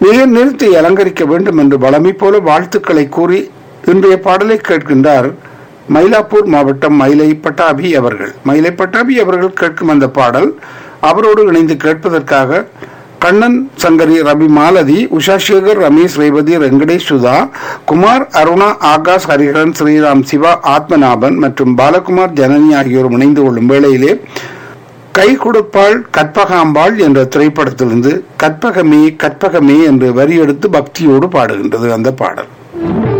உயிர் நிறுத்தி அலங்கரிக்க வேண்டும் என்று வளமை போல வாழ்த்துக்களை கூறி இன்றைய பாடலை கேட்கின்றார் மயிலாப்பூர் மாவட்டம் மயிலை பட்டாபி அவர்கள் மயிலை பட்டாபி அவர்கள் கேட்கும் அந்த பாடல் அவரோடு இணைந்து கேட்பதற்காக கண்ணன் சங்கரி ரவி மாலதி உஷா சேகர் ரமேஷ் ரேவதி வெங்கடேஷ் சுதா குமார் அருணா ஆகாஷ் ஹரிஹரன் ஸ்ரீராம் சிவா ஆத்மநாபன் மற்றும் பாலகுமார் ஜனனி ஆகியோர் இணைந்து கொள்ளும் வேளையிலே கை கொடுப்பாள் கற்பகாம்பாள் என்ற திரைப்படத்திலிருந்து கற்பகமே கற்பகமே என்று வரி எடுத்து பக்தியோடு பாடுகின்றது அந்த பாடல்